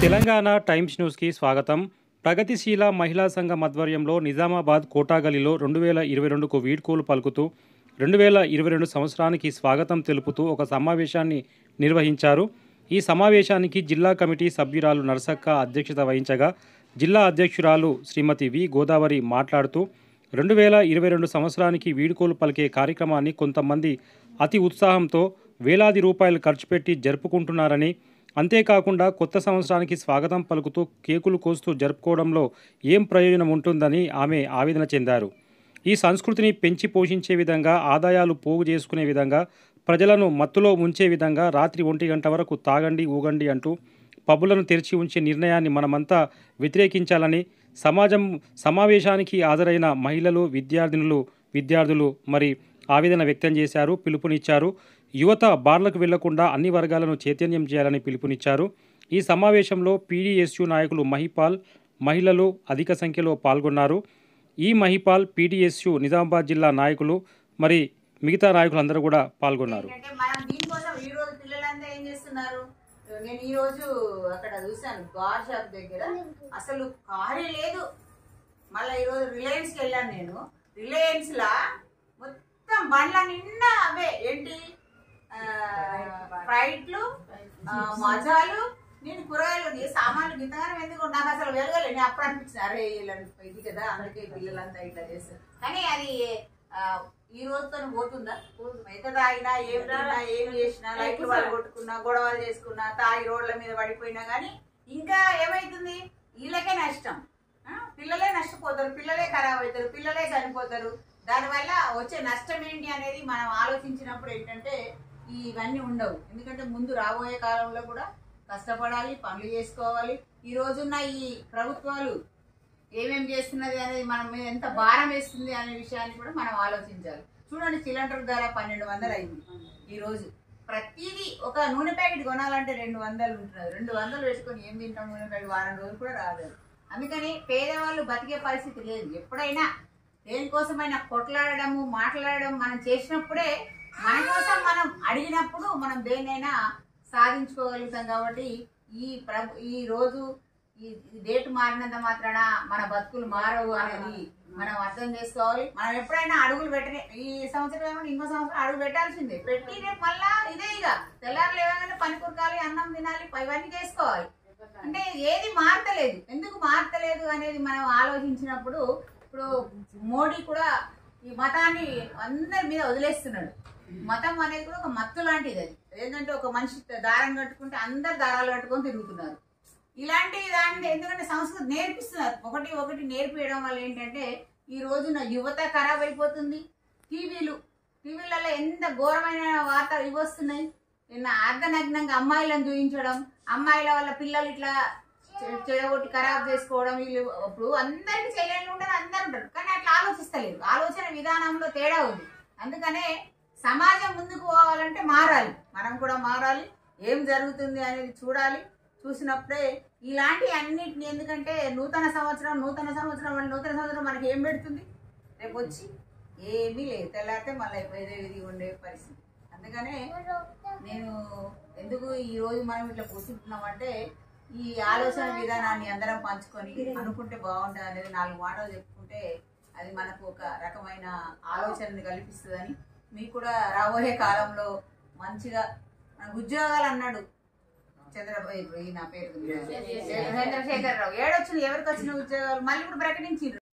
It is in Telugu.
తెలంగాణ టైమ్స్ న్యూస్కి స్వాగతం ప్రగతిశీల మహిళా సంఘం ఆధ్వర్యంలో నిజామాబాద్ కోటాగలిలో రెండు వేల ఇరవై రెండుకు వీడ్కోలు పలుకుతూ రెండు వేల ఇరవై రెండు సంవత్సరానికి స్వాగతం తెలుపుతూ ఒక సమావేశాన్ని నిర్వహించారు ఈ సమావేశానికి జిల్లా కమిటీ సభ్యురాలు నరసక్క అధ్యక్షత వహించగా జిల్లా అధ్యక్షురాలు శ్రీమతి వి గోదావరి మాట్లాడుతూ రెండు వేల ఇరవై రెండు సంవత్సరానికి వీడ్కోలు పలికే కార్యక్రమాన్ని కొంతమంది అతి ఉత్సాహంతో వేలాది రూపాయలు ఖర్చు పెట్టి జరుపుకుంటున్నారని అంతేకాకుండా కొత్త సంవత్సరానికి స్వాగతం పలుకుతూ కేకులు కోస్తూ జరుపుకోవడంలో ఏం ప్రయోజనం ఉంటుందని ఆమె ఆవేదన చెందారు ఈ సంస్కృతిని పెంచి పోషించే విధంగా ఆదాయాలు పోగు చేసుకునే విధంగా ప్రజలను మత్తులో ముంచే విధంగా రాత్రి ఒంటి గంట వరకు తాగండి ఊగండి అంటూ పబ్బులను తెరిచి ఉంచే నిర్ణయాన్ని మనమంతా వ్యతిరేకించాలని సమాజం సమావేశానికి హాజరైన మహిళలు విద్యార్థినులు విద్యార్థులు మరి ఆవేదన వ్యక్తం చేశారు పిలుపునిచ్చారు యువత బార్లకు వెళ్లకుండా అన్ని వర్గాలను చైతన్యం చేయాలని పిలుపునిచ్చారు ఈ సమావేశంలో పీడీఎస్యు నాయకులు మహిపాల్ మహిళలు అధిక సంఖ్యలో పాల్గొన్నారు ఈ మహిపాల్ పీడీఎస్యు నిజామాబాద్ జిల్లా నాయకులు మరి మిగతా నాయకులందరూ కూడా పాల్గొన్నారు ఏంటంటే మనం దీనికోసం ఈ రోజు పిల్లలంతా ఏం చేస్తున్నారు నేను ఈ రోజు అక్కడ చూసాను బార్ షాప్ దగ్గర అసలు కారే లేదు మళ్ళీ ఈ రోజు రిలయన్స్ కి వెళ్ళాను నేను రిలయన్స్ లా మొత్తం బండ్ల నిండా అవే ఏంటి ఆ, ఫ్రైట్లు ఆ, మజాలు నేను కూరగాయలు ఏ సామాన్లు గింతగానే ఎందుకు నాకు అసలు వెలగలేదు నేను అప్పుడు అనిపించింది అరే వీళ్ళని ఇది కదా అందుకే పిల్లలంతా ఇట్లా చేస్తారు కానీ అది ఆ, ఈ రోజుతో పోతుందా ఎంత తాగినా ఏం తిన్నా ఏం చేసినా లైట్లు వాళ్ళు కొట్టుకున్నా గొడవలు చేసుకున్నా తాగి రోడ్ల మీద పడిపోయినా కానీ ఇంకా ఏమైతుంది వీళ్ళకే నష్టం ఆ, పిల్లలే నష్టపోతారు పిల్లలే ఖరాబ్ అవుతారు పిల్లలే చనిపోతారు దానివల్ల వచ్చే నష్టం ఏంటి అనేది మనం ఆలోచించినప్పుడు ఏంటంటే ఇవన్నీ ఉండవు ఎందుకంటే ముందు రాబోయే కాలంలో కూడా కష్టపడాలి పనులు చేసుకోవాలి ఈ రోజున్న ఈ ప్రభుత్వాలు ఏమేం చేస్తున్నది అనేది మనం మీద ఎంత భారం వేస్తుంది అనే విషయాన్ని కూడా మనం ఆలోచించాలి చూడండి సిలిండర్ ధర పన్నెండు వందలు అయింది ఈ రోజు ప్రతిదీ ఒక నూనె ప్యాకెట్ కొనాలంటే రెండు వందలు ఉంటున్నది రెండు వందలు వేసుకొని ఏం తింటాం నూనె ప్యాకెట్ వారం రోజులు కూడా రాలేదు అందుకని పేదవాళ్ళు బతికే పరిస్థితి లేదు ఎప్పుడైనా దేనికోసమైనా కొట్లాడడము మాట్లాడడం మనం చేసినప్పుడే మన కోసం మనం అడిగినప్పుడు మనం దేన్నైనా సాధించుకోగలుగుతాం కాబట్టి ఈ ప్రభు ఈ రోజు ఈ ఈ డేట్ మారినంత మాత్రాన మన బతుకులు మారవు అనేది మనం అర్థం చేసుకోవాలి మనం ఎప్పుడైనా అడుగులు పెట్టిన ఈ సంవత్సరం ఏమో ఇంకో సంవత్సరం అడుగు పెట్టాల్సిందే పెట్టి రేపు మళ్ళా ఇదే ఇక తెల్లారు లేవగానే పని కురకాలి అన్నం తినాలి ఇవన్నీ చేసుకోవాలి అంటే ఏది మారతలేదు ఎందుకు మారతలేదు అనేది మనం ఆలోచించినప్పుడు ఇప్పుడు మోడీ కూడా ఈ మతాన్ని అందరి మీద వదిలేస్తున్నాడు మతం అనేది కూడా ఒక మత్తు లాంటిది అది ఏంటంటే ఒక మనిషి దారం కట్టుకుంటే అందరు దారాలు కట్టుకొని తిరుగుతున్నారు ఇలాంటి దాన్ని ఎందుకంటే సంస్కృతి నేర్పిస్తున్నారు ఒకటి ఒకటి నేర్పియడం వల్ల ఏంటంటే ఈ రోజున యువత ఖరాబ్ అయిపోతుంది టీవీలు టీవీలలో ఎంత ఘోరమైన వార్తలు ఇవి వస్తున్నాయి నిన్న అర్ధనగ్నంగా అమ్మాయిలను చూపించడం అమ్మాయిల వల్ల పిల్లలు ఇట్లా చె- చెడగొట్టి ఖరాబ్ చేసుకోవడం వీళ్ళు ఇప్పుడు అందరికి చెల్లెళ్ళు ఉంటారు అందరు ఉంటారు కానీ అట్లా ఆలోచిస్తలేరు ఆలోచన విధానంలో తేడా ఉంది అందుకనే సమాజం ముందుకు పోవాలంటే మారాలి మనం కూడా మారాలి ఏం జరుగుతుంది అనేది చూడాలి చూసినప్పుడే ఇలాంటి అన్నిటిని ఎందుకంటే నూతన సంవత్సరం నూతన సంవత్సరం అంటే నూతన సంవత్సరం మనకి ఏం పెడుతుంది రేపు వచ్చి ఏమీ లేదు తెల్లారితే మళ్ళీ ఏదో ఇది ఉండే పరిస్థితి అందుకనే నేను ఎందుకు ఈ రోజు మనం ఇట్లా కూర్చుంటున్నామంటే ఈ ఆలోచన విధానాన్ని అందరం పంచుకొని అనుకుంటే బాగుంటుంది అనేది నాలుగు మాటలు చెప్పుకుంటే అది మనకు ఒక రకమైన ఆలోచనని కల్పిస్తుందని మీకు కూడా రాబోయే కాలంలో మంచిగా మనకు ఉద్యోగాలు అన్నాడు చంద్రబాబు ఈ నా పేరు చంద్రశేఖర్ రావు ఏడొచ్చింది ఎవరికి వచ్చిన ఉద్యోగాలు మళ్ళీ ఇప్పుడు ప్రకటించిండ్రు